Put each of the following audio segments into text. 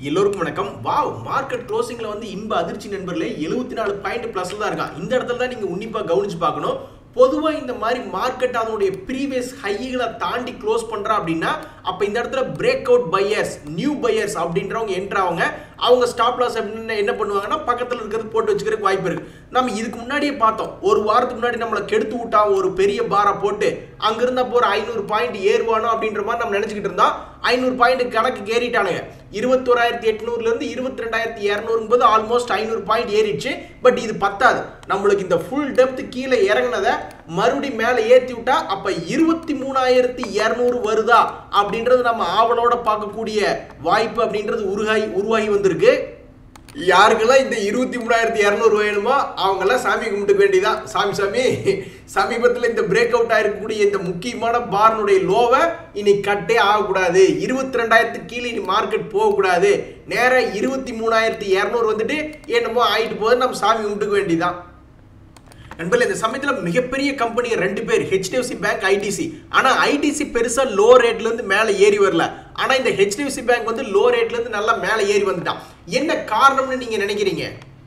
எல்லோருக்கும் வணக்கம் wow market க்ளோசிங்ல வந்து இன்ப அதிர்ச்சி நண்பர்களே எழுபத்தி நாலு பாயிண்ட் பிளஸ்ல தான் இருக்கான் இந்த இடத்துல தான் நீங்க உன்னிப்பா கவனிச்சு பார்க்கணும் பொதுவா இந்த மாதிரி மார்க்கெட் அதனுடைய ப்ரீவியஸ் ஹைகளை தாண்டி க்ளோஸ் பண்றா அப்படின்னா அப்ப இந்த இடத்துல break out buyers new buyers அப்படின்றவங்க என்ட்ரு ஆவாங்க அவங்க ஸ்டாப் லாஸ் அப்படின்னு என்ன பண்ணுவாங்கன்னா பக்கத்துல இருக்கிறது போட்டு வச்சுக்கிறதுக்கு வாய்ப்பு இருக்கு நம்ம இதுக்கு முன்னாடியே பார்த்தோம் ஒரு வாரத்துக்கு முன்னாடி நம்மளை கெடுத்து விட்டான் ஒரு பெரிய பாரை போட்டு அங்க இருந்த போற ஐநூறு பாயிண்ட் ஏறுவானோ அப்படின்ற மாதிரி நம்ம நினைச்சுக்கிட்டு இருந்தோம் ஐநூறு பாயிண்ட் கணக்கு ஏறிட்டானுங்க இருபத்தோராயிரத்தி எட்நூறுல இருந்து இருபத்தி ரெண்டாயிரத்தி இரநூறும்போது ஆல்மோஸ்ட் ஐநூறு பாயிண்ட் ஏறிடுச்சு பட் இது பத்தாது நம்மளுக்கு இந்த ஃபுல் டெப்த் கீழே இறங்குனதை மறுபடி மேலே ஏற்றி விட்டா அப்ப இருபத்தி மூணாயிரத்தி இரநூறு வருதா அப்படின்றது நம்ம ஆவலோட பார்க்கக்கூடிய வாய்ப்பு அப்படின்றது உருவாகி உருவாகி வந்திருக்கு யாருக்கெல்லாம் இந்த இருபத்தி மூணாயிரத்தி இரநூறு வேணுமோ அவங்கெல்லாம் சாமி கும்பிட்டுக்க வேண்டியதான் சாமி சாமி சமீபத்தில் இந்த பிரேக் அவுட் ஆயிருக்கக்கூடிய இந்த முக்கியமான பார்னுடைய லோவை இனி கட்டே ஆகக்கூடாது இருபத்தி ரெண்டாயிரத்துக்கு கீழே இனி மார்க்கெட் போகக்கூடாது நேராக இருபத்தி மூணாயிரத்தி இரநூறு வந்துட்டு என்னமோ ஆயிட்டு போகுது நம்ம சாமி கும்பிட்டுக்க வேண்டியதான் நண்பர்களே இந்த சமயத்தில் மிகப்பெரிய கம்பெனி ரெண்டு பேர் ஹெச்டிஎஃப்சி பேங்க் ஐடிசி ஆனால் ஐடிசி பெருசாக லோ ரேட்லேருந்து மேலே ஏறி வரல ஆனால் இந்த ஹெச்டிஎஃப்சி பேங்க் வந்து லோ ரேட்லேருந்து நல்லா மேலே ஏறி வந்துட்டான் என்ன காரணம்னு நீங்கள் நினைக்கிறீங்க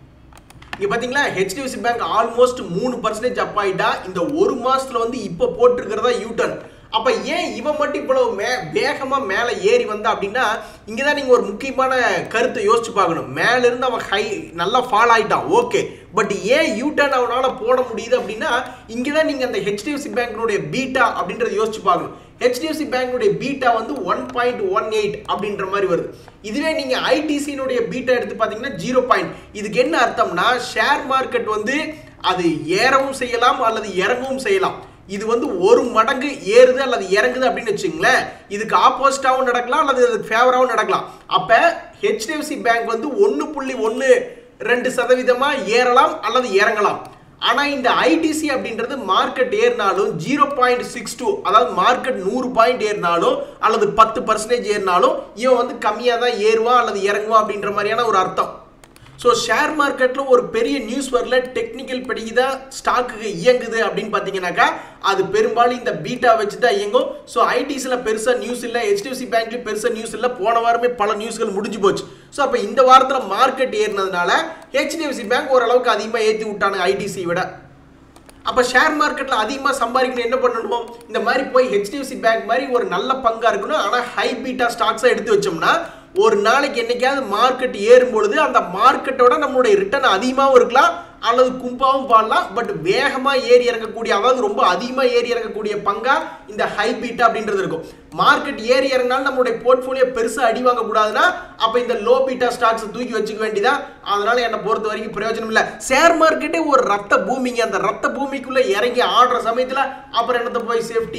இங்க பாத்தீங்களா ஹெச்டிஎஃப்சி பேங்க் ஆல்மோஸ்ட் மூணு பர்சன்டேஜ் அப் ஆயிட்டா இந்த ஒரு மாசத்துல வந்து இப்போ போட்டிருக்கிறதா யூட்டன் அப்ப ஏன் இவன் மட்டும் இவ்வளவு மே வேகமா மேல ஏறி வந்தா அப்படின்னா இங்கதான் நீங்க ஒரு முக்கியமான கருத்தை யோசிச்சு பார்க்கணும் மேல இருந்து அவன் ஹை நல்லா ஃபால் ஆயிட்டான் ஓகே பட் ஏன் யூட்டன் அவனால போட முடியுது அப்படின்னா இங்கதான் நீங்க அந்த ஹெச்டிஎஃப்சி பேங்கினுடைய பீட்டா அப்படின்றத யோசிச்சு பார்க்கணும் ஹெச்டிஎஃப்சி பேங்கினுடைய பீட்டா வந்து ஒன் பாயிண்ட் ஒன் எயிட் அப்படின்ற மாதிரி வருது இதுவே நீங்க ஐடிசியினுடைய பீட்டா எடுத்து பார்த்தீங்கன்னா ஜீரோ பாயிண்ட் இதுக்கு என்ன அர்த்தம்னா ஷேர் மார்க்கெட் வந்து அது ஏறவும் செய்யலாம் அல்லது இறங்கவும் செய்யலாம் இது வந்து ஒரு மடங்கு ஏறுது அல்லது இறங்குது அப்படின்னு வச்சுங்களேன் இதுக்கு ஆப்போசிட்டாகவும் நடக்கலாம் அல்லது அதுக்கு ஃபேவராகவும் நடக்கலாம் அப்போ ஹெச்டிஎஃப்சி பேங்க் வந்து ஒன்று புள்ளி ஒன்று ரெண்டு சதவீதமா ஏறலாம் அல்லது இறங்கலாம் ஆனால் இந்த ஐடிசி அப்படின்றது மார்க்கெட் ஏறினாலும் ஜீரோ பாயிண்ட் சிக்ஸ் டூ அதாவது மார்க்கெட் நூறு பாயிண்ட் ஏறினாலும் அல்லது பத்து பர்சன்டேஜ் ஏறினாலும் இவன் வந்து கம்மியாக தான் ஏறுவான் அல்லது இறங்குவான் அப்படின்ற மாதிரியான ஒரு அர்த்தம் ஸோ ஷேர் மார்க்கெட்டில் ஒரு பெரிய நியூஸ் வரல டெக்னிக்கல் படி தான் ஸ்டாக்கு இயங்குது அப்படின்னு பார்த்தீங்கன்னாக்கா அது பெரும்பாலும் இந்த பீட்டா வச்சு தான் இயங்கும் ஸோ ஐடிஸில் பெருசாக நியூஸ் இல்லை ஹெச்டிஎஃப்சி பேங்க்லேயும் பெருசாக நியூஸ் இல்லை போன வாரமே பல நியூஸ்கள் முடிஞ்சு போச்சு ஸோ அப்போ இந்த வாரத்தில் மார்க்கெட் ஏறினதுனால ஹெச்டிஎஃப்சி பேங்க் ஓரளவுக்கு அதிகமாக ஏற்றி விட்டானுங்க ஐடிசி விட அப்போ ஷேர் மார்க்கெட்டில் அதிகமாக சம்பாதிக்கணும் என்ன பண்ணணும் இந்த மாதிரி போய் ஹெச்டிஎஃப்சி பேங்க் மாதிரி ஒரு நல்ல பங்காக இருக்கணும் ஆனால் ஹை பீட்டா ஸ்டாக்ஸாக எடுத்து வச்சோம்னா ஒரு நாளைக்கு என்னைக்காவது மார்க்கெட் ஏறும் பொழுது அந்த மார்க்கெட்டோட நம்மளுடைய ரிட்டர்ன் அதிகமாகவும் இருக்கலாம் அல்லது கும்பாவும் பாடலாம் பட் வேகமாக ஏறி இறங்கக்கூடிய அதாவது ரொம்ப அதிகமாக ஏறி இறங்கக்கூடிய பங்கா இந்த ஹை பீட்டா அப்படின்றது இருக்கும் மார்க்கெட் ஏறி இறங்கினாலும் நம்மளுடைய போர்ட்ஃபோலியோ பெருசாக அடி வாங்கக்கூடாதுன்னா அப்போ இந்த லோ பீட்டா ஸ்டாக்ஸ் தூக்கி வச்சுக்க வேண்டியதான் அதனால என்னை பொறுத்த வரைக்கும் பிரயோஜனம் இல்லை ஷேர் மார்க்கெட்டே ஒரு ரத்த பூமிங்க அந்த ரத்த பூமிக்குள்ளே இறங்கி ஆடுற சமயத்தில் அப்புறம் என்னத்தை போய் சேஃப்டி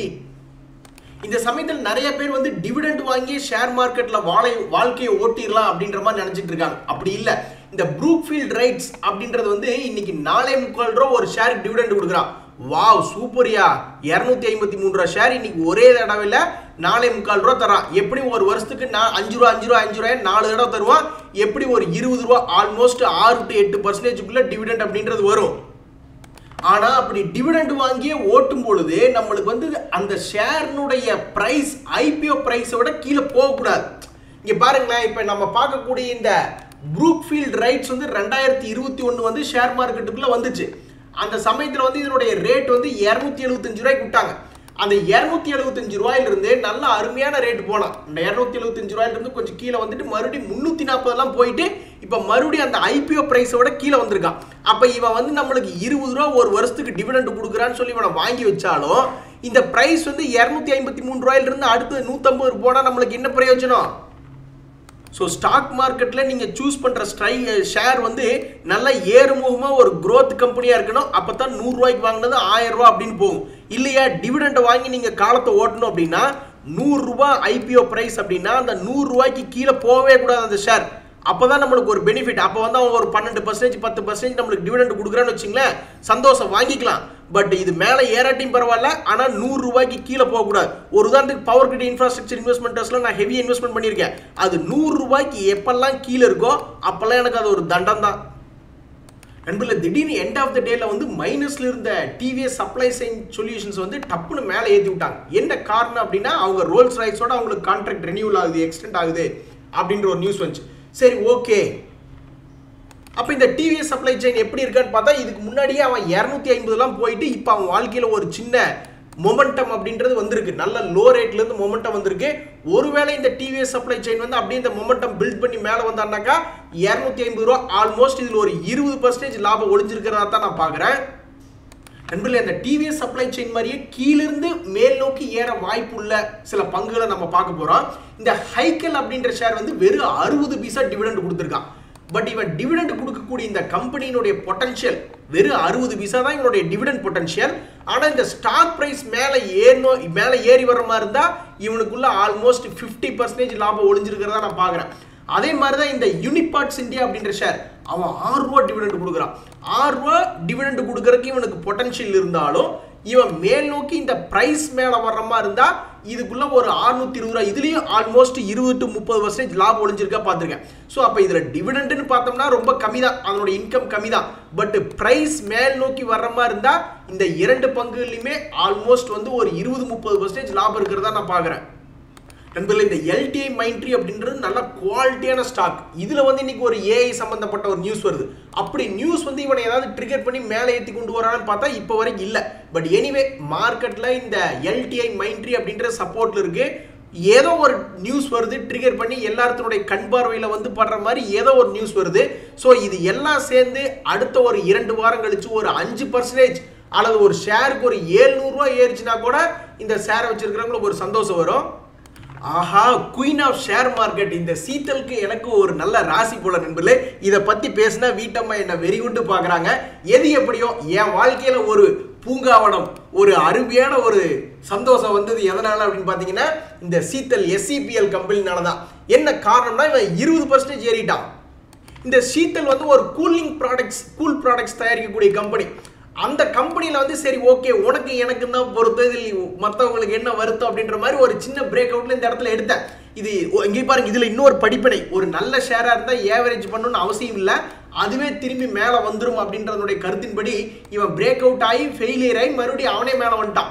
இந்த சமயத்தில் நிறைய பேர் வந்து டிவிடெண்ட் வாங்கி ஷேர் மார்க்கெட்ல வாழை வாழ்க்கையை ஓட்டிடலாம் அப்படின்ற மாதிரி நினைச்சிட்டு இருக்காங்க அப்படி இல்லை இந்த ப்ரூக்ஃபீல்ட் ரைட்ஸ் அப்படின்றது வந்து இன்னைக்கு நாலே முக்கால் ரூபா ஒரு ஷேருக்கு டிவிடெண்ட் கொடுக்குறான் வாவ் சூப்பரியா இரநூத்தி ஐம்பத்தி மூணு ரூபா ஷேர் இன்னைக்கு ஒரே தடவையில் நாலே முக்கால் ரூபா தரான் எப்படி ஒரு வருஷத்துக்கு நான் அஞ்சு ரூபா அஞ்சு ரூபா அஞ்சு ரூபாய் நாலு தடவை தருவான் எப்படி ஒரு இருபது ரூபா ஆல்மோஸ்ட் ஆறு டு எட்டு பர்சன்டேஜுக்குள்ள டிவிடெண்ட் அப்படின்றது வரும் ஆனா அப்படி டிவிடெண்ட் வாங்கியே ஓட்டும் பொழுது நம்மளுக்கு வந்து அந்த ஷேர்னுடைய பிரைஸ் ஐபிஓ பிரைஸை விட கீழே போகக்கூடாது இங்க பாருங்களேன் இப்போ நம்ம பார்க்கக்கூடிய இந்த ப்ரூக்ஃபீல்ட் ரைட்ஸ் வந்து ரெண்டாயிரத்தி இருபத்தி ஒன்று வந்து ஷேர் மார்க்கெட்டுக்குள்ள வந்துச்சு அந்த சமயத்தில் வந்து இதனுடைய ரேட் வந்து இரநூத்தி எழுபத்தஞ்சு ரூபாய்க்கு விட்டாங்க அந்த இரநூத்தி எழுபத்தஞ்சு ரூபாயிலிருந்து நல்ல அருமையான ரேட் போனான் இந்த இரநூத்தி எழுபத்தஞ்சு ரூபாயிலிருந்து கொஞ்சம் கீழே வந்துட்டு மறுபடியும் முந்நூற்றி நாற்பதெல்லாம் போயிட்டு இப்போ மறுபடியும் அந்த ஐபிஓ ப்ரைஸோட கீழே வந்திருக்கான் அப்போ இவன் வந்து நம்மளுக்கு இருபது ரூபா ஒரு வருஷத்துக்கு டிவிடெண்ட் கொடுக்குறான்னு சொல்லி இவனை வாங்கி வச்சாலும் இந்த ப்ரைஸ் வந்து இரநூத்தி ஐம்பத்தி மூணு ரூபாயிலிருந்து அடுத்து நூற்றம்பது போனால் நம்மளுக்கு என்ன பிரயோஜனம் ஸோ ஸ்டாக் மார்க்கெட்டில் நீங்கள் சூஸ் பண்ணுற ஸ்ட்ரை ஷேர் வந்து நல்ல ஏறுமுகமாக ஒரு க்ரோத் கம்பெனியாக இருக்கணும் அப்போ தான் நூறுரூவாய்க்கு வாங்கினது ஆயிரம் ரூபா அப்படின்னு போகும் இல்லையா டிவிடெண்டை வாங்கி நீங்கள் காலத்தை ஓட்டணும் அப்படின்னா நூறுரூவா ஐபிஓ ப்ரைஸ் அப்படின்னா அந்த நூறுரூவாய்க்கு கீழே போகவே கூடாது அந்த ஷேர் அப்போ தான் நம்மளுக்கு ஒரு பெனிஃபிட் அப்போ வந்து அவங்க ஒரு பன்னெண்டு பர்சன்டேஜ் பத்து பர்சன்டேஜ் நம்மளுக்கு டிவிடெண்ட் கொடுக்குறான்னு வச்சுங்களேன் சந்தோஷம் வாங்கிக்கலாம் பட் இது மேலே ஏறாட்டியும் பரவாயில்ல ஆனால் நூறு ரூபாய்க்கு கீழே போகக்கூடாது ஒரு உதாரணத்துக்கு பவர் கிரிட் இன்ஃப்ராஸ்ட்ரக்சர் இன்வெஸ்ட்மெண்ட்ஸ்லாம் நான் ஹெவி இன்வெஸ்ட்மெண்ட் பண்ணியிருக்கேன் அது நூறு ரூபாய்க்கு எப்பெல்லாம் கீழே இருக்கோ அப்போல்லாம் எனக்கு அது ஒரு தண்டம் தான் நண்பர்கள திடீர்னு எண்ட் ஆஃப் த டேல வந்து மைனஸ்ல இருந்த டிவிஎஸ் சப்ளை செயின் சொல்யூஷன்ஸ் வந்து டப்புன்னு மேலே ஏற்றி விட்டாங்க என்ன காரணம் அப்படின்னா அவங்க ரோல்ஸ் ரைட்ஸோட அவங்களுக்கு கான்ட்ராக்ட் ரெனியூவல் ஆகுது எக்ஸ்டெண்ட் ஆகுது அப்படின்ற ஒரு நியூஸ் வந்துச்சு சரி ஓகே அப்போ இந்த டிவிஎஸ் சப்ளை செயின் எப்படி இருக்கான்னு பார்த்தா இதுக்கு முன்னாடியே அவன் இரநூத்தி ஐம்பதுலாம் போயிட்டு இப்போ அவன் வாழ்க்கையில் ஒரு சின்ன மொமெண்டம் அப்படின்றது வந்திருக்கு நல்ல லோ ரேட்ல இருந்து மொமெண்டம் வந்திருக்கு ஒருவேளை இந்த டிவிஎஸ் சப்ளை செயின் வந்து அப்படியே இந்த மொமெண்டம் பில்ட் பண்ணி மேலே வந்தான்னாக்கா இரநூத்தி ஐம்பது ரூபா ஆல்மோஸ்ட் இதில் ஒரு இருபது பர்சன்டேஜ் லாபம் ஒளிஞ்சிருக்கிறதா தான் நான் பார்க்குறேன் நண்பர்களே அந்த டிவிஎஸ் சப்ளை செயின் மாதிரியே கீழிருந்து மேல் நோக்கி ஏற வாய்ப்புள்ள சில பங்குகளை நம்ம பார்க்க போறோம் இந்த ஹைக்கல் அப்படின்ற ஷேர் வந்து வெறும் அறுபது பைசா டிவிடெண்ட் கொடுத்துருக்கான் பட் இவன் டிவிடெண்ட் கொடுக்கக்கூடிய இந்த கம்பெனியினுடைய பொட்டன்ஷியல் வெறும் அறுபது பைசா தான் இவனுடைய டிவிடெண்ட் பொட்டன்ஷியல் ஆனால் இந்த ஸ்டாக் ப்ரைஸ் மேலே ஏறணும் மேலே ஏறி வர மாதிரி இருந்தால் இவனுக்குள்ள ஆல்மோஸ்ட் ஃபிஃப்டி பர்சன்டேஜ் லாபம் ஒளிஞ்சிருக்கிறதா நான் பார்க்குறேன் அதே மாதிரி தான் இந்த யூனிபார்ட்ஸ் இந்தியா அப்படின்ற ஷேர் அவன் ஆறு ரூபா டிவிடெண்ட் கொடுக்குறான் ஆறு ரூபா டிவிடெண்ட் கொடுக்கறதுக்கு இவனுக்கு பொட்டன்ஷியல் இருந்தாலும் இவன் மேல் நோக்கி இந்த பிரைஸ் மேலே வர்ற மாதிரி இருந்தா இதுக்குள்ள ஒரு அறுநூத்தி இருபது ரூபா இதுலயும் ஆல்மோஸ்ட் இருபது டு முப்பது பர்சன்டேஜ் லாபம் ஒளிஞ்சிருக்கா பார்த்துருக்கேன் ஸோ அப்போ இதுல டிவிடெண்ட்னு பார்த்தோம்னா ரொம்ப கம்மி தான் அதனோட இன்கம் கம்மி தான் பட் பிரைஸ் மேல் நோக்கி வர்ற மாதிரி இருந்தா இந்த இரண்டு பங்குலையுமே ஆல்மோஸ்ட் வந்து ஒரு இருபது முப்பது பர்சன்டேஜ் லாபம் இருக்கிறதா நான் பார்க்குறேன் நண்பர்களே இந்த எல்டிஐ மைண்ட்ரி அப்படின்றது நல்ல குவாலிட்டியான ஸ்டாக் இதுல வந்து இன்னைக்கு ஒரு ஏஐ சம்பந்தப்பட்ட ஒரு நியூஸ் வருது அப்படி நியூஸ் வந்து இவனை ஏதாவது ட்ரிகர் பண்ணி மேலே ஏற்றி கொண்டு வரான்னு பார்த்தா இப்போ வரைக்கும் இல்லை பட் எனிவே மார்க்கெட்ல இந்த எல்டிஐ மைண்ட்ரி அப்படின்ற சப்போர்ட்ல இருக்கு ஏதோ ஒரு நியூஸ் வருது ட்ரிகர் பண்ணி எல்லாத்தினுடைய கண் பார்வையில் வந்து படுற மாதிரி ஏதோ ஒரு நியூஸ் வருது ஸோ இது எல்லாம் சேர்ந்து அடுத்த ஒரு இரண்டு வாரம் கழிச்சு ஒரு அஞ்சு பர்சன்டேஜ் அல்லது ஒரு ஷேருக்கு ஒரு ஏழ்நூறுரூவா ஏறிச்சுன்னா கூட இந்த ஷேரை வச்சிருக்கிறவங்களுக்கு ஒரு சந்தோஷம் வரும் ஆஹா குயின் ஆஃப் ஷேர் மார்க்கெட் இந்த சீத்தலுக்கு எனக்கு ஒரு நல்ல ராசி போல நண்பர்களே இதை பத்தி பேசினா வீட்டம்மா என்ன வெறிகுண்டு பார்க்குறாங்க எது எப்படியோ என் வாழ்க்கையில ஒரு பூங்காவனம் ஒரு அருமையான ஒரு சந்தோஷம் வந்தது எதனால அப்படின்னு பார்த்தீங்கன்னா இந்த சீத்தல் எஸ்சிபிஎல் கம்பெனினால தான் என்ன காரணம்னா இவன் இருபது பர்சன்டேஜ் ஏறிட்டான் இந்த சீத்தல் வந்து ஒரு கூலிங் ப்ராடக்ட்ஸ் கூல் ப்ராடக்ட்ஸ் தயாரிக்கக்கூடிய கம்பெனி அந்த கம்பெனியில் வந்து சரி ஓகே உனக்கு எனக்கு தான் பொறுத்து இதில் மற்றவங்களுக்கு என்ன வருத்தம் அப்படின்ற மாதிரி ஒரு சின்ன பிரேக் அவுட்ல இந்த இடத்துல எடுத்தேன் இது இங்கே பாருங்க இதில் இன்னொரு படிப்பினை ஒரு நல்ல ஷேராக இருந்தால் ஏவரேஜ் பண்ணணும்னு அவசியம் இல்லை அதுவே திரும்பி மேலே வந்துடும் அப்படின்றதுடைய கருத்தின்படி இவன் பிரேக் அவுட் ஆகி ஃபெயிலியர் ஆகி மறுபடியும் அவனே மேலே வந்துட்டான்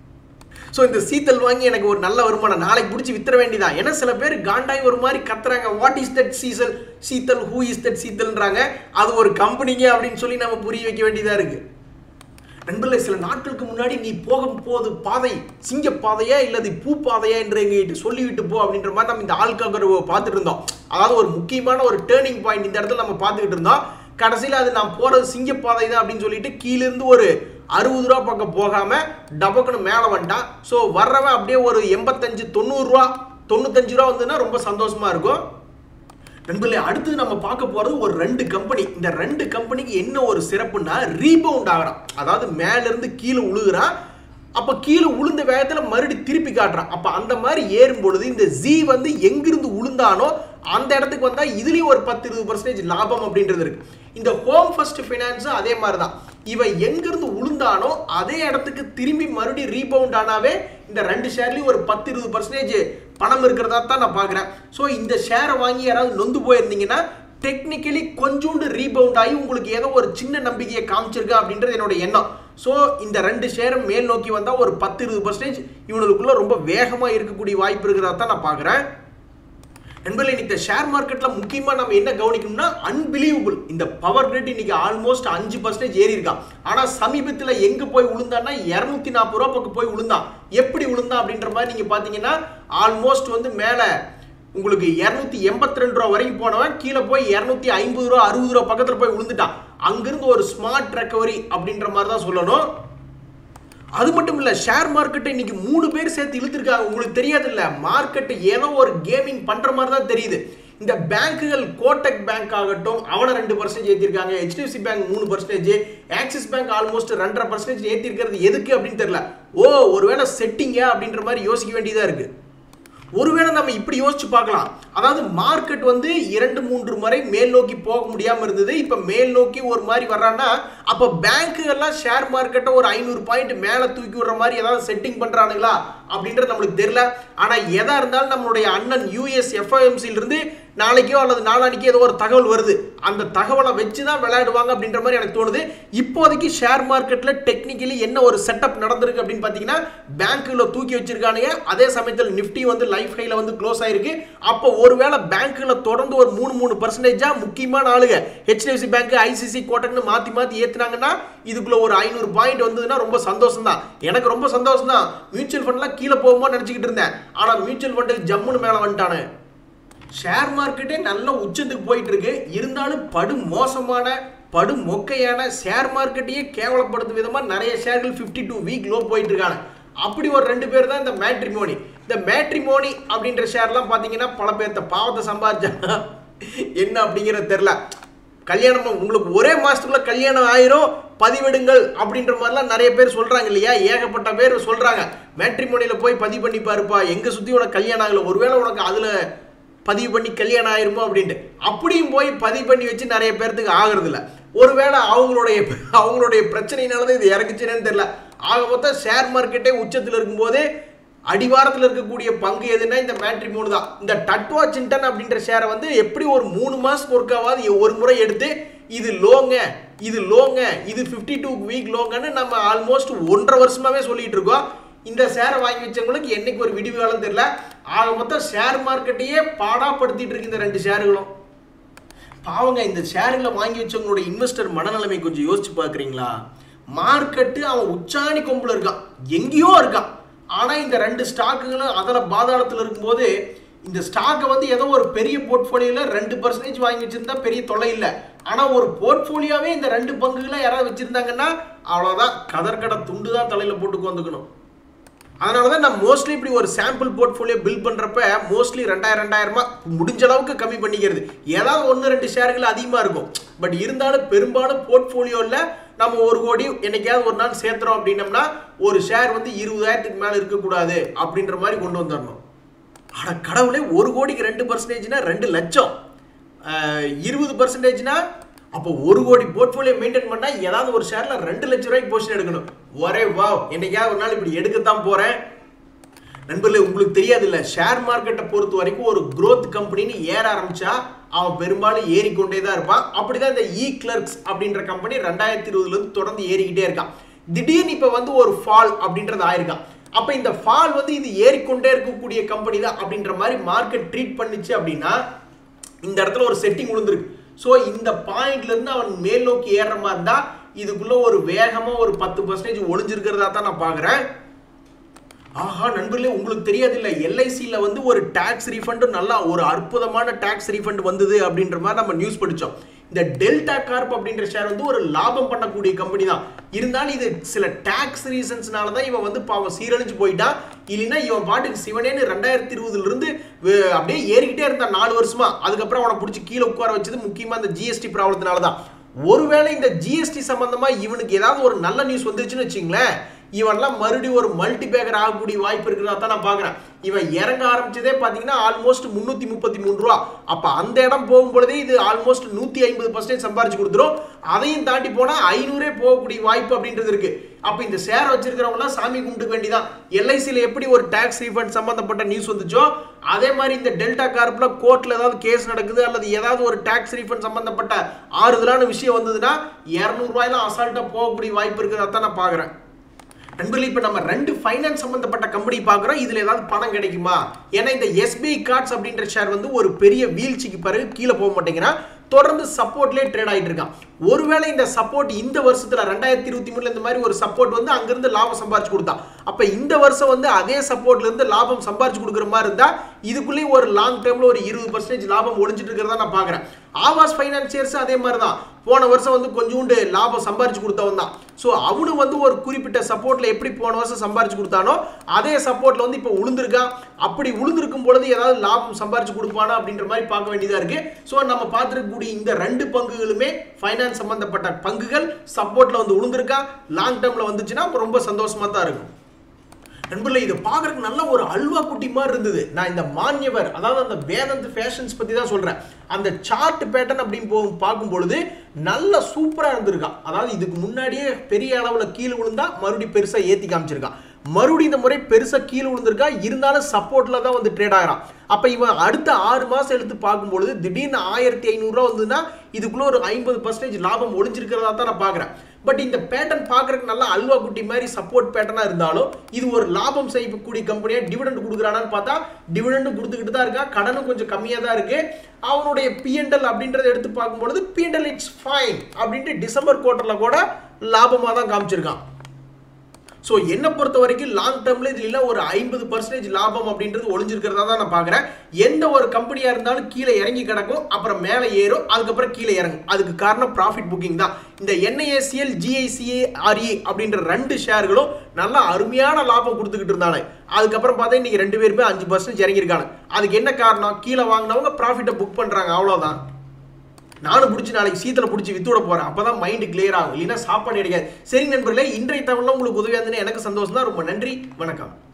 ஸோ இந்த சீத்தல் வாங்கி எனக்கு ஒரு நல்ல வருமானம் நாளைக்கு பிடிச்சி வித்துற வேண்டியதான் ஏன்னா சில பேர் காண்டாய் ஒரு மாதிரி கத்துறாங்க வாட் இஸ் தட் சீசல் சீத்தல் ஹூ இஸ் தட் சீத்தல்ன்றாங்க அது ஒரு கம்பெனிங்க அப்படின்னு சொல்லி நம்ம புரிய வைக்க வேண்டியதாக இருக்குது நண்பர்களே சில நாட்களுக்கு முன்னாடி நீ போகும் போது பாதை சிங்க பாதையா இல்லது பூ பாதையா என்று எங்கிட்ட சொல்லிவிட்டு போ அப்படின்ற மாதிரி நம்ம இந்த ஆள்காகர் பார்த்துட்டு இருந்தோம் அதாவது ஒரு முக்கியமான ஒரு டேர்னிங் பாயிண்ட் இந்த இடத்துல நம்ம பார்த்துக்கிட்டு இருந்தோம் கடைசியில் அது நான் போறது சிங்கப்பாதை தான் அப்படின்னு சொல்லிட்டு கீழிருந்து ஒரு அறுபது ரூபா பக்கம் போகாம டபக்குன்னு மேலே வந்துட்டான் ஸோ வர்றவன் அப்படியே ஒரு எண்பத்தஞ்சு தொண்ணூறுரூவா தொண்ணூத்தஞ்சு ரூபா வந்துன்னா ரொம்ப சந்தோஷமா இருக்கும் நண்பர்களே அடுத்து நம்ம பார்க்க போறது ஒரு ரெண்டு கம்பெனி இந்த ரெண்டு கம்பெனிக்கு என்ன ஒரு சிறப்புன்னா ரீபவுண்ட் ஆகிறான் அதாவது மேல இருந்து கீழே உழுகுறான் அப்ப கீழே உளுந்த வேகத்துல மறுபடி திருப்பி காட்டுறான் அப்ப அந்த மாதிரி ஏறும் பொழுது இந்த ஜி வந்து எங்கிருந்து உளுந்தானோ அந்த இடத்துக்கு வந்தா இதுலயும் ஒரு பத்து இருபது பர்சன்டேஜ் லாபம் அப்படின்றது இருக்கு இந்த ஹோம் ஃபர்ஸ்ட் ஃபினான்ஸும் அதே மாதிரி தான் இவன் எங்கிருந்து உளுந்தானோ அதே இடத்துக்கு திரும்பி மறுபடியும் ரீபவுண்ட் ஆனாவே இந்த ரெண்டு ஷேர்லயும் ஒரு பத்து இருபது பர்சன்டேஜ் பணம் இருக்கிறதா தான் நான் பார்க்குறேன் ஸோ இந்த ஷேரை வாங்கி யாராவது நொந்து போயிருந்தீங்கன்னா டெக்னிக்கலி கொஞ்சோண்டு ரீபவுண்ட் ஆகி உங்களுக்கு ஏதோ ஒரு சின்ன நம்பிக்கையை காமிச்சிருக்கா அப்படின்றது என்னோட எண்ணம் ஸோ இந்த ரெண்டு ஷேரும் மேல் நோக்கி வந்தால் ஒரு பத்து இருபது பர்சன்டேஜ் இவங்களுக்குள்ள ரொம்ப வேகமாக இருக்கக்கூடிய வாய்ப்பு இருக்கிறதா தான் நான் பார்க்குறேன் நண்பர்களே இந்த ஷேர் மார்க்கெட்ல முக்கியமா நம்ம என்ன கவனிக்கணும்னா அன்பிலீவபிள் இந்த பவர் கிரிட் இன்னைக்கு ஆல்மோஸ்ட் அஞ்சு பர்சன்டேஜ் ஏறி இருக்கான் ஆனா சமீபத்துல எங்க போய் விழுந்தான்னா இருநூத்தி நாற்பது ரூபா பக்கம் போய் விழுந்தான் எப்படி விழுந்தான் அப்படின்ற மாதிரி நீங்க பாத்தீங்கன்னா ஆல்மோஸ்ட் வந்து மேல உங்களுக்கு இரநூத்தி எண்பத்தி ரெண்டு ரூபா வரைக்கும் போனவன் கீழே போய் இரநூத்தி ஐம்பது ரூபா அறுபது ரூபா பக்கத்துல போய் விழுந்துட்டான் அங்கிருந்து ஒரு ஸ்மார்ட் ரெக்கவரி அப்படின்ற மாதிரி தான் சொல்லணும் அது மட்டும் இல்ல ஷேர் மார்க்கெட்டை இன்னைக்கு மூணு பேர் சேர்த்து இழுத்துருக்காங்க உங்களுக்கு தெரியாது இல்ல மார்க்கெட்டை ஏதோ ஒரு கேமிங் பண்ற மாதிரி தான் தெரியுது இந்த பேங்குகள் கோட்டக் பேங்க் ஆகட்டும் அவனை ரெண்டு பர்சன்டேஜ் ஏற்றிருக்காங்க ஹெச்டிஎஃப்சி பேங்க் மூணு பர்சன்டேஜ் ஆக்சிஸ் பேங்க் ஆல்மோஸ்ட் ரெண்டரை பர்சன்டேஜ் ஏற்றிருக்கிறது எதுக்கு அப்படின்னு தெரியல ஓ ஒருவேளை செட்டிங்க அப்படின்ற மாதிரி யோசிக்க வேண்டியதா இருக்கு ஒருவேளை நம்ம இப்படி யோசிச்சு பார்க்கலாம் அதாவது மார்க்கெட் வந்து இரண்டு மூன்று முறை மேல் நோக்கி போக முடியாம இருந்தது இப்ப மேல் நோக்கி ஒரு மாதிரி வர்றான்னா அப்ப பேங்க்குகள்லாம் ஷேர் மார்க்கெட்டை ஒரு ஐநூறு பாயிண்ட் மேல தூக்கி விடுற மாதிரி ஏதாவது செட்டிங் பண்றானுங்களா அப்படின்றது நம்மளுக்கு தெரியல ஆனா எதா இருந்தாலும் நம்மளுடைய அண்ணன் யூஎஸ் எஃப்ஐஎம்சில இருந்து நாளைக்கோ அல்லது நாளானிக்கோ ஏதோ ஒரு தகவல் வருது அந்த தகவலை வச்சு தான் விளையாடுவாங்க அப்படின்ற மாதிரி எனக்கு தோணுது இப்போதைக்கு ஷேர் மார்க்கெட்டில் டெக்னிக்கலி என்ன ஒரு செட்டப் நடந்திருக்கு அப்படின்னு பார்த்தீங்கன்னா பேங்க்குல தூக்கி வச்சிருக்கானுங்க அதே சமயத்தில் நிஃப்டி வந்து லைஃப் ஹைல வந்து க்ளோஸ் ஆயிருக்கு அப்போ ஒருவேளை பேங்க்ல தொடர்ந்து ஒரு மூணு மூணு பர்சன்டேஜா முக்கியமான ஆளுங்க ஹெச்டிஎஃப்சி பேங்க் ஐசிசி கோட்டக்னு மாத்தி மாத்தி ஏத்துனாங்கன்னா இதுக்குள்ள ஒரு ஐநூறு பாயிண்ட் வந்ததுன்னா ரொம்ப சந்தோஷம் தான் எனக்கு ரொம்ப சந்தோஷம் தான் மியூச்சுவல் ஃபண்ட்லாம் கீழே போகுமோ நினச்சிக்கிட்டு இருந்தேன் ஆனால் மியூச்சுவல் ஃபண்டு ஜம்முன்னு மேலே வந்துட்டானு ஷேர் மார்க்கெட்டே நல்ல உச்சத்துக்கு போயிட்டு இருக்கு இருந்தாலும் படு மோசமான படு மொக்கையான ஷேர் மார்க்கெட்டையே கேவலப்படுத்தும் விதமாக நிறைய ஷேர்கள் ஃபிஃப்டி டூ வீக் லோ போயிட்டு இருக்காங்க அப்படி ஒரு ரெண்டு பேர் தான் இந்த மேட்ரிமோனி இந்த மேட்ரிமோனி அப்படின்ற ஷேர்லாம் பார்த்தீங்கன்னா பல பேர்த்த பாவத்தை சம்பாதிச்சாங்க என்ன அப்படிங்கிறது தெரில கல்யாணம் உங்களுக்கு ஒரே மாசத்துக்குள்ள கல்யாணம் ஆயிரும் பதிவிடுங்கள் அப்படின்ற மாதிரிலாம் நிறைய பேர் சொல்றாங்க இல்லையா ஏகப்பட்ட பேர் சொல்றாங்க மேட்ரிமோனியில போய் பதிவு பண்ணி பாருப்பா எங்க சுத்தி உனக்கு கல்யாணம் ஆகல ஒருவேளை உனக்கு அதுல பதிவு பண்ணி கல்யாணம் ஆயிருமோ அப்படின்ட்டு அப்படியும் போய் பதிவு பண்ணி வச்சு நிறைய பேர்த்துக்கு ஆகுறது இல்ல ஒருவேளை அவங்களுடைய அவங்களுடைய பிரச்சனையினால தான் இது இறக்குச்சுன்னு தெரியல ஆக மொத்தம் ஷேர் மார்க்கெட்டே உச்சத்தில் இருக்கும்போதே அடிவாரத்தில் இருக்கக்கூடிய பங்கு எதுனா இந்த மேட்ரிமோனு தான் இந்த டட்வா சிண்டன் அப்படின்ற ஷேரை வந்து எப்படி ஒரு மூணு மாசத்துக்கு ஒருக்காவது ஒரு முறை எடுத்து இது லோங்க இது லோங்க இது ஃபிஃப்டி டூ வீக் லோங்கன்னு நம்ம ஆல்மோஸ்ட் ஒன்றரை வருஷமாவே சொல்லிட்டு இருக்கோம் இந்த ஷேரை வாங்கி வச்சவங்களுக்கு என்னைக்கு ஒரு விடிவு காலம் தெரியல ஆக மொத்தம் ஷேர் மார்க்கெட்டையே பாடாப்படுத்திட்டு இருக்கு இந்த ரெண்டு ஷேர்களும் பாவங்க இந்த ஷேர்களை வாங்கி வச்சவங்களோட இன்வெஸ்டர் மனநிலைமை கொஞ்சம் யோசிச்சு பார்க்குறீங்களா மார்க்கெட்டு அவன் உச்சாணி கொம்புல இருக்கான் எங்கேயோ இருக்கான் ஆனால் இந்த ரெண்டு ஸ்டாக்குகளும் அதில் பாதாளத்தில் இருக்கும்போது இந்த ஸ்டாக்கை வந்து ஏதோ ஒரு பெரிய போர்ட்ஃபோலியோவில் ரெண்டு பர்சன்டேஜ் வாங்கி வச்சிருந்தா பெரிய தொல்லை இல்லை ஆனால் ஒரு போர்ட்ஃபோலியோவே இந்த ரெண்டு பங்குகளை யாராவது வச்சுருந்தாங்கன்னா அவ்வளோதான் கதற்கடை துண்டு தான் தலையில் போட்டு வந்துக்கணும் அதனால தான் நான் மோஸ்ட்லி இப்படி ஒரு சாம்பிள் போர்ட்ஃபோலியோ பில்ட் பண்ணுறப்ப மோஸ்ட்லி ரெண்டாயிரம் ரெண்டாயிரமா முடிஞ்ச அளவுக்கு கம்மி பண்ணிக்கிறது ஏதாவது ஒன்று ரெண்டு ஷேர்கள் அதிகமாக இருக்கும் பட் இருந்தாலும் பெரும்பாலும் போர்ட்ஃபோலியோவில் நம்ம ஒரு கோடி என்னைக்காவது ஒரு நாள் சேர்த்துறோம் அப்படின்னம்னா ஒரு ஷேர் வந்து இருபதாயிரத்துக்கு மேலே இருக்கக்கூடாது அப்படின்ற மாதிரி கொண்டு வந்துடணும் அட கடவுளே ஒரு கோடிக்கு ரெண்டு பர்சன்டேஜ்னா ரெண்டு லட்சம் இருபது பர்சன்டேஜ்னா அப்போ ஒரு கோடி போர்ட்ஃபோலியோ மெயின்டைன் பண்ணால் ஏதாவது ஒரு ஷேரில் ரெண்டு லட்ச ரூபாய்க்கு பொசிஷன் எடுக்கணும் ஒரே வா என்னைக்காவது ஒரு நாள் இப்படி எடுக்கத்தான் போகிறேன் நண்பர்களே உங்களுக்கு தெரியாது இல்லை ஷேர் மார்க்கெட்டை பொறுத்த வரைக்கும் ஒரு growth கம்பெனின்னு ஏற ஆரம்பிச்சா அவன் பெரும்பாலும் ஏறிக்கொண்டே தான் இருப்பான் அப்படிதான் இந்த இ கிளர்க்ஸ் அப்படின்ற கம்பெனி ரெண்டாயிரத்தி இருபதுலேருந்து தொடர்ந்து ஏறிக்கிட்டே இருக்கான் திடீர்னு இப்போ வந்து ஒரு ஃபால் அப்படின்றது ஆயிருக்கான் அப்போ இந்த ஃபால் வந்து இது ஏறிக்கொண்டே இருக்கக்கூடிய கம்பெனி தான் அப்படின்ற மாதிரி மார்க்கெட் ட்ரீட் பண்ணுச்சு அப்படின்னா இந்த இடத்துல ஒரு செட்டிங் விழுந்திருக்கு ஸோ இந்த பாயிண்ட்ல இருந்து அவன் மேல் நோக்கி ஏறுற மாதிரி இருந்தா இதுக்குள்ள ஒரு வேகமா ஒரு பத்து பர்சன்டேஜ் ஒளிஞ்சிருக்கிறதா தான் நான் பார்க்குறேன் ஆஹா நண்பர்களே உங்களுக்கு தெரியாது இல்லை எல்ஐசியில் வந்து ஒரு டேக்ஸ் ரீஃபண்டு நல்லா ஒரு அற்புதமான டேக்ஸ் ரீஃபண்ட் வந்தது அப்படின்ற மாதிரி நம்ம நியூஸ் படித்தோம் இந்த டெல்டா கார்ப் அப்படின்ற ஷேர் வந்து ஒரு லாபம் பண்ணக்கூடிய கம்பெனி தான் இருந்தாலும் இது சில டேக்ஸ் ரீசன்ஸ்னால தான் இவன் வந்து பாவம் சீரழிஞ்சு போயிட்டான் இல்லைன்னா இவன் பாட்டுக்கு சிவனேன்னு ரெண்டாயிரத்தி இருபதுல இருந்து வே- அப்படியே ஏறிக்கிட்டே இருந்தான் நாலு வருஷமா அதுக்கப்புறம் அவனை பிடிச்சி கீழே உட்கார வச்சது முக்கியமா இந்த ஜிஎஸ்டி ப்ராப்ளத்தினால தான் ஒருவேளை இந்த ஜிஎஸ்டி சம்பந்தமா இவனுக்கு ஏதாவது ஒரு நல்ல நியூஸ் வந்துச்சுன்னு வச்சுங்களேன் இவன்லாம் மறுபடியும் ஒரு மல்டி பேக்கர் ஆகக்கூடிய வாய்ப்பு இருக்கிறதா தான் நான் பார்க்குறேன் இவன் இறங்க ஆரம்பிச்சதே பார்த்தீங்கன்னா ஆல்மோஸ்ட் முந்நூற்றி முப்பத்தி மூணு ரூபா அப்போ அந்த இடம் போகும்பொழுதே இது ஆல்மோஸ்ட் நூற்றி ஐம்பது பர்சன்டேஜ் சம்பாரிச்சு கொடுத்துரும் அதையும் தாண்டி போனால் ஐநூறே போகக்கூடிய வாய்ப்பு அப்படின்றது இருக்கு அப்போ இந்த ஷேர் வச்சிருக்கிறவங்களாம் சாமி கும்பிட்டுக்க வேண்டியதான் எல்ஐசியில் எப்படி ஒரு டேக்ஸ் ரீஃபண்ட் சம்மந்தப்பட்ட நியூஸ் வந்துச்சோ அதே மாதிரி இந்த டெல்டா கார்ப்ல கோர்ட்ல ஏதாவது கேஸ் நடக்குது அல்லது ஏதாவது ஒரு டேக்ஸ் ரீஃபண்ட் சம்பந்தப்பட்ட ஆறுதலான விஷயம் வந்ததுன்னா இரநூறுவாயெல்லாம் அசால்ட்டாக போகக்கூடிய வாய்ப்பு இருக்கிறதா தான் நான் பார்க்குறேன் நண்பர்களே இப்போ நம்ம ரெண்டு ஃபைனான்ஸ் சம்பந்தப்பட்ட கம்பெனி பார்க்குறோம் இதில் ஏதாவது பணம் கிடைக்குமா ஏன்னா இந்த எஸ்பிஐ கார்ட்ஸ் அப்படின்ற ஷேர் வந்து ஒரு பெரிய வீழ்ச்சிக்கு பிறகு கீழே போக மாட்டேங்கிறான் தொடர்ந்து சப்போர்ட்லேயே ட்ரேட் ஆகிட்டு இருக்கான் ஒருவேளை இந்த சப்போர்ட் இந்த வருஷத்துல ரெண்டாயிரத்தி இருபத்தி மூணுல இந்த மாதிரி ஒரு சப்போர்ட் வந்து அங்கிருந்து லாபம் சம்பாரிச்சு கொடுத்தான் அப்ப இந்த வருஷம் வந்து அதே சப்போர்ட்ல இருந்து லாபம் சம்பாரிச்சு கொடுக்குற மாதிரி இருந்தா இதுக்குள்ளேயும் ஒரு லாங் டேர்ம்ல ஒரு இருபது பர்சன்டேஜ் லாபம் ஒளிஞ்சிட்டு இருக்கிறதா நான் பாக்குறேன் ஆவாஸ் ஃபைனான்சியர்ஸ் அதே மாதிரி தான் போன வருஷம் வந்து கொஞ்சோண்டு லாபம் சம்பாரிச்சு கொடுத்தவன் தான் ஸோ அவனு வந்து ஒரு குறிப்பிட்ட சப்போர்ட்ல எப்படி போன வருஷம் சம்பாரிச்சு கொடுத்தானோ அதே சப்போர்ட்ல வந்து இப்போ உளுந்திருக்கான் அப்படி உளுந்திருக்கும் பொழுது ஏதாவது லாபம் சம்பாரிச்சு கொடுப்பானா அப்படின்ற மாதிரி பார்க்க வேண்டியதா இருக்கு ஸோ நம்ம பார்த்துருக்கக்கூடிய இந்த ரெண்டு பங்குகளுமே ஃபைனான்ஸ் சம்பந்தப்பட்ட பங்குகள் சப்போர்ட்ல வந்து உளுந்திருக்கா லாங் டேர்ம்ல வந்துச்சுன்னா ரொம்ப சந்தோஷமா தான் இருக்கும் நண்பர்களே இதை பார்க்கறதுக்கு நல்ல ஒரு அல்வா குட்டி மாதிரி இருந்தது நான் இந்த மான்யவர் அதாவது அந்த வேதந்த் ஃபேஷன்ஸ் பத்தி தான் சொல்றேன் அந்த சார்ட் பேட்டர்ன் அப்படின்னு போ பார்க்கும் பொழுது நல்ல சூப்பரா இருந்திருக்கான் அதாவது இதுக்கு முன்னாடியே பெரிய அளவுல கீழே விழுந்தா மறுபடியும் பெருசா ஏத்தி காமிச்சிருக்கான் மறுபடியும் இந்த முறை பெருசா கீழே விழுந்திருக்கா இருந்தாலும் சப்போர்ட்ல தான் வந்து ட்ரேட் ஆகிறான் அப்ப இவன் அடுத்த ஆறு மாசம் எடுத்து பார்க்கும்பொழுது திடீர்னு ஆயிரத்தி ஐநூறுரூவா வந்ததுன்னா இதுக்குள்ள ஒரு ஐம்பது பர்சன்டேஜ் லாபம் ஒளிஞ்சிருக்கிறதா தான் நான் பார்க்குறேன் பட் இந்த பேட்டர்ன் பார்க்கறதுக்கு நல்லா அல்வா குட்டி மாதிரி சப்போர்ட் பேட்டர்னா இருந்தாலும் இது ஒரு லாபம் செய்யக்கூடிய கம்பெனியா டிவிடெண்ட் கொடுக்குறானான்னு பார்த்தா டிவிடெண்ட் கொடுத்துக்கிட்டு தான் இருக்கா கடனும் கொஞ்சம் கம்மியாக தான் இருக்கு அவனுடைய பிஎன்எல் அப்படின்றத எடுத்து பார்க்கும்பொழுது பிஎன்எல் இட்ஸ் ஃபைன் அப்படின்ட்டு டிசம்பர் குவார்ட்டரில் கூட லாபமாக தான் காமிச்சிருக்கான் ஸோ என்னை பொறுத்த வரைக்கும் லாங் டேர்மில் இதுல ஒரு ஐம்பது பர்சன்டேஜ் லாபம் அப்படின்றது ஒளிஞ்சிருக்கிறதா தான் நான் பார்க்குறேன் எந்த ஒரு கம்பெனியாக இருந்தாலும் கீழே இறங்கி கிடக்கும் அப்புறம் மேலே ஏறும் அதுக்கப்புறம் கீழே இறங்கும் அதுக்கு காரணம் ப்ராஃபிட் புக்கிங் தான் இந்த என்ஐஎஸ்சிஎல் ஜிஐசிஏ ஆர்இ அப்படின்ற ரெண்டு ஷேர்களும் நல்லா அருமையான லாபம் கொடுத்துக்கிட்டு இருந்தாங்க அதுக்கப்புறம் பார்த்தா இன்னைக்கு ரெண்டு பேருமே அஞ்சு பர்சன்டேஜ் இறங்கியிருக்காங்க அதுக்கு என்ன காரணம் கீழே வாங்கினவங்க ப்ராஃபிட்டை புக் பண்ணுறாங்க அவ்வளோதான் நானும் பிடிச்சி நாளைக்கு சீத்தில் பிடிச்சி வித்து விட போகிறேன் அப்போ தான் மைண்டு கிளியர் ஆகும் இல்லைன்னா சாப்பாடு கிடைக்காது சரி நண்பர்களே இன்றைய தகவலாம் உங்களுக்கு உதவியாக இருந்ததுன்னு எனக்கு சந்தோஷம் தான் ரொம்ப நன்றி வணக்கம்